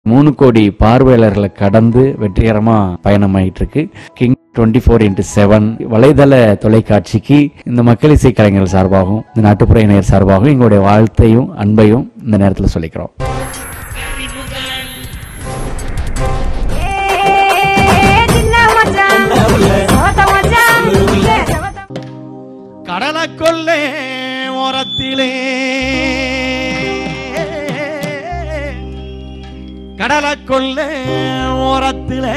மூணு கோடி பார்வையாளர்களை கடந்து வெற்றிகரமா பயணமாயிட்டு இருக்கு King twenty four into seven வலைதள தொலைக்காட்சிக்கு இந்த மக்கள் இசை கலைஞர்கள் சார்பாகவும் இந்த நாட்டுப்புற இணையர் சார்பாகவும் எங்களுடைய வாழ்த்தையும் அன்பையும் இந்த நேரத்தில் சொல்லிக்கிறோம் கடலை கொல்லே ஓரத்திலே கடலை கொல்லே ஓரத்திலே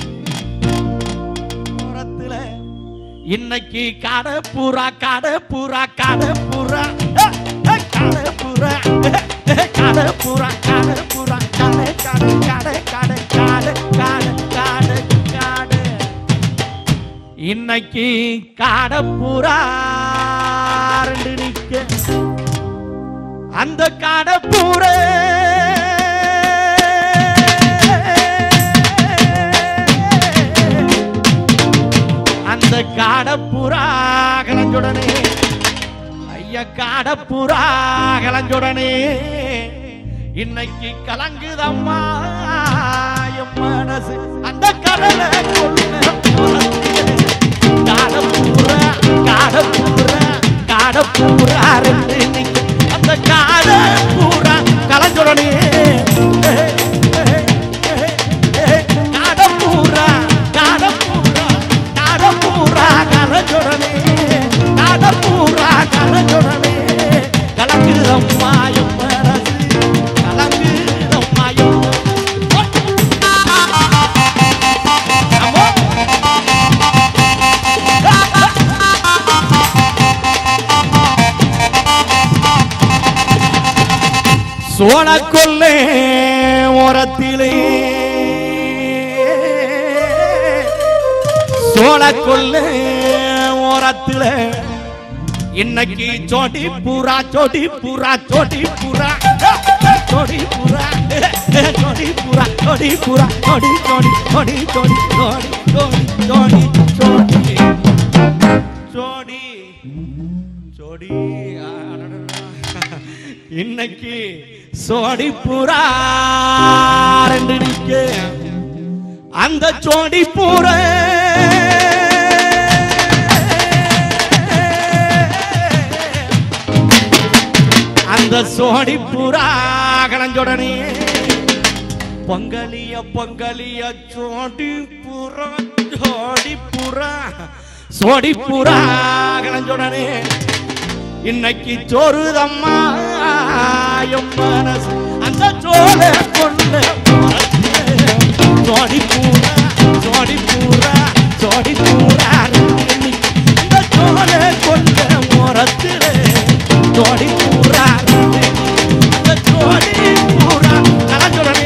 ஓரத்திலே இன்னைக்கு கடை பூரா கடை பூரா கடை பூரா கடை பூரா கடை பூரா கடை பூரா கடை கடை கடை கடை கடை கடை கடை கடை இன்னைக்கு காடப்புறா ரெண்டு நிக்க அந்த காடப்புற அந்த காடப்புறா கலஞ்சுடனே ஐயா காடப்புறா கலஞ்சுடனே இன்னைக்கு கலங்குதம்மா என் மனசு அந்த கடலை கொள்ள காடப்பூரா காடப்பூரா காடப்பூரா ரெண்டு நிக்க அந்த காடப்பூரா கலஞ்சுடனே காடப்பூரா காடப்பூரா காடப்பூரா கலஞ்சுடனே காடப்பூரா கலஞ்சுடனே கலங்குதம்மா என் மனசு கலங்குதம்மா என் அம்மா சோழ கொல்லே ஓரத்திலே சோழ கொல்லே ஓரத்திலே இன்னைக்கு சோடி பூரா சோடி பூரா சோடி பூரா சோடி பூரா சோடி பூரா சோடி பூரா சோடி சோடி சோடி சோடி சோடி சோடி சோடி சோடி சோடி அடடடா. இன்னைக்கு சோடி புறா ரெண்டு நிக்க அந்த சோடி புற அந்த சோடி புறா கலஞ்சுடனே பொங்கலிய பொங்கலிய சோடி புறா சோடி புறா சோடி புறா கலஞ்சுடனே இன்னைக்கு சோறுதம்மா என் மனசு அந்த சோழ கொள்ள சோடி பூரா சோடி பூரா சோடி பூரா இந்த சோழ கொள்ள ஓரத்தில் சோடி பூரா இந்த சோடி பூரா கலஞ்சுடனே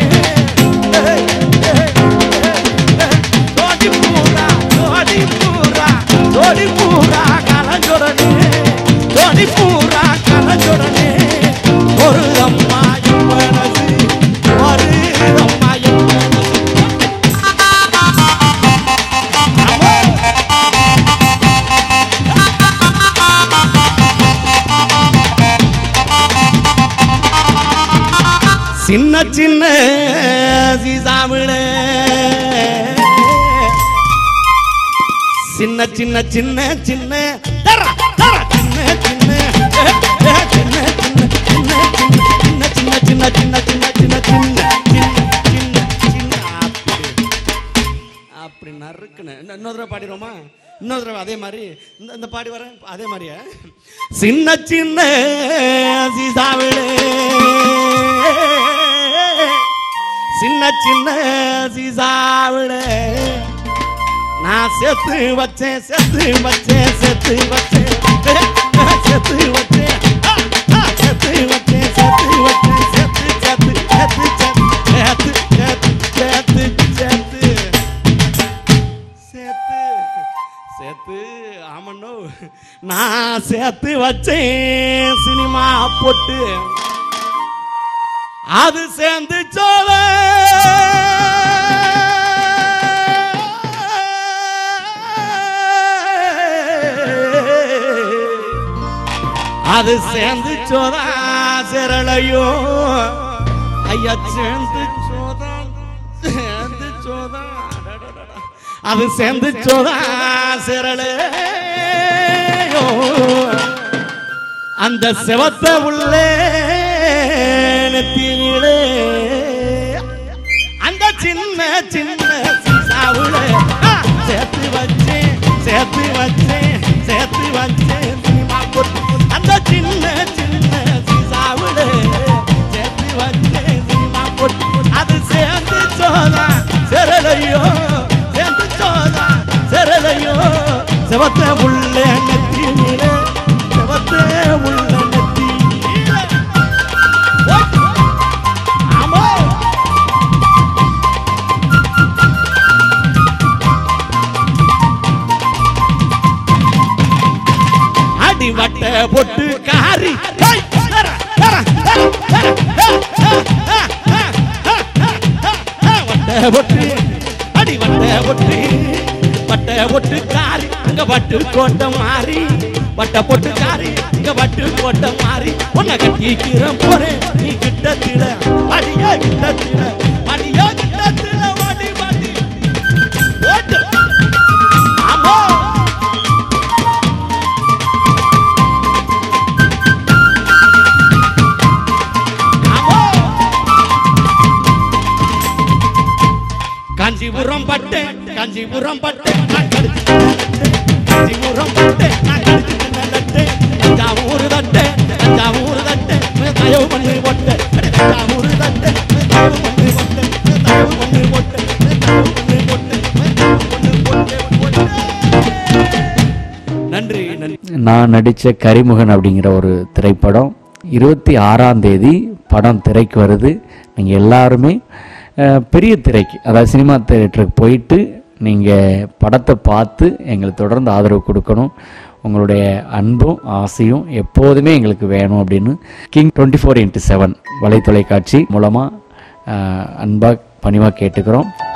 சோடி பூரா சோடி பூரா சோடி பூரா கலஞ்சுடனே சோடி பூரா கலஞ்சுடனே ஒரு அம்மா என் மனசு ஒரு அம்மா என் மனசு அம்மா. சின்ன சின்ன சீசாவிட சின்ன சின்ன சின்ன சின்ன தர, தர, சின்ன சின்ன ஏ, ஏ, சின்ன சின்ன சின்ன சின்ன சின்ன சின்ன சின்ன சின்ன சின்ன சின்ன சின்ன சின்ன சின்ன அப்படி அப்படி நறுக்குன்னு இன்னும் இன்னொரு தடவை பாடிடுவோமா இன்னொரு தடவை அதே மாதிரி இந்த இந்த பாடி வரேன் அதே மாதிரியா சின்ன சின்ன சீசாவிலே சின்ன சின்ன சீசாவிலே நான் செத்து வச்சேன் செத்து வச்சேன் செத்து வச்சேன் செத்து வச்சேன் ஆ, ஆ, செத்து வச்சேன் செத்து வச்சேன் செத்து செத்து செத்து செத்து செத்து செத்து செத்து சேர்த்து சேர்த்து ஆமண்ணோ நான் சேர்த்து வச்சேன் சினிமா போட்டு அது சேர்ந்து சோழ அது சேர்ந்து சோதா சிரளையோ ஐயா சேர்ந்து சோதா அது சேர்ந்து சோதா சிரளே அந்த செவத்த உள்ளே நெத்தியிலே அந்த சின்ன சின்ன சீசாவுல ஆ, சேர்த்து வச்சேன் சேர்த்து வச்சேன் சேர்த்து வச்சேன் சினிமா பொட்டு. அந்த சின்ன சின்ன சீசாவுல சேர்த்து வச்சேன் சினிமா பொட்டு. அது சேர்ந்து சோதா சிரலையோ சேர்ந்து சோதா சிரலையோ செவத்த உள்ள நெத்தியிலே செவத்த உள்ள நெத்தியிலே ஆமா அடி வட்ட பொட்டு காரி ஹை! தர, தர, தர, தர, ஹ, ஹ, ஹ, ஹ, ஹ, ஹ, ஹ, வட்ட பொட்டு அடி வட்ட பொட்டு வட்ட பொட்டு காரி அங்க வட்டு கோட்டை மாறி வட்ட பொட்டு காரி இங்க வட்டு கோட்டை மாறி உன்னை கட்டிக்கிற போறேன் நீ கிட்டத்தில அடியா கிட்டத்தில அடியா கிட்டத்தில வாடி வாடி ஓட்டு ஆமா ஆமா. காஞ்சிபுரம் பட்டு காஞ்சிபுரம் பட்டு நான் கடிச்சு தின்னலட்டு. காஞ்சிபுரம் பட்டு நான் கடிச்சு தின்னலட்டு. தஞ்சாவூர் தட்டு தஞ்சாவூர் தட்டு தயவு பண்ணி போட்டு தஞ்சாவூர் தட்டு தயவு பண்ணி போட்டு தயவு பண்ணி போட்டு தயவு பண்ணி போட்டு தயவு பண்ணி போட்டு நன்றி நன்றி நான் நடித்த கரிமுகன் அப்படிங்கிற ஒரு திரைப்படம் இருபத்தி ஆறாம் தேதி படம் திரைக்கு வருது நீங்கள் எல்லாருமே அஹ், பெரிய திரைக்கு அதாவது சினிமா தேட்டருக்கு போயிட்டு நீங்கள் படத்தை பார்த்து எங்களுக்கு தொடர்ந்து ஆதரவு கொடுக்கணும் உங்களுடைய அன்பும் ஆசையும் எப்போதுமே எங்களுக்கு வேணும் அப்படின்னு King twenty four into seven வலைத்தொலைக்காட்சி மூலமாக அன்பாக பணிவாக கேட்டுக்கிறோம்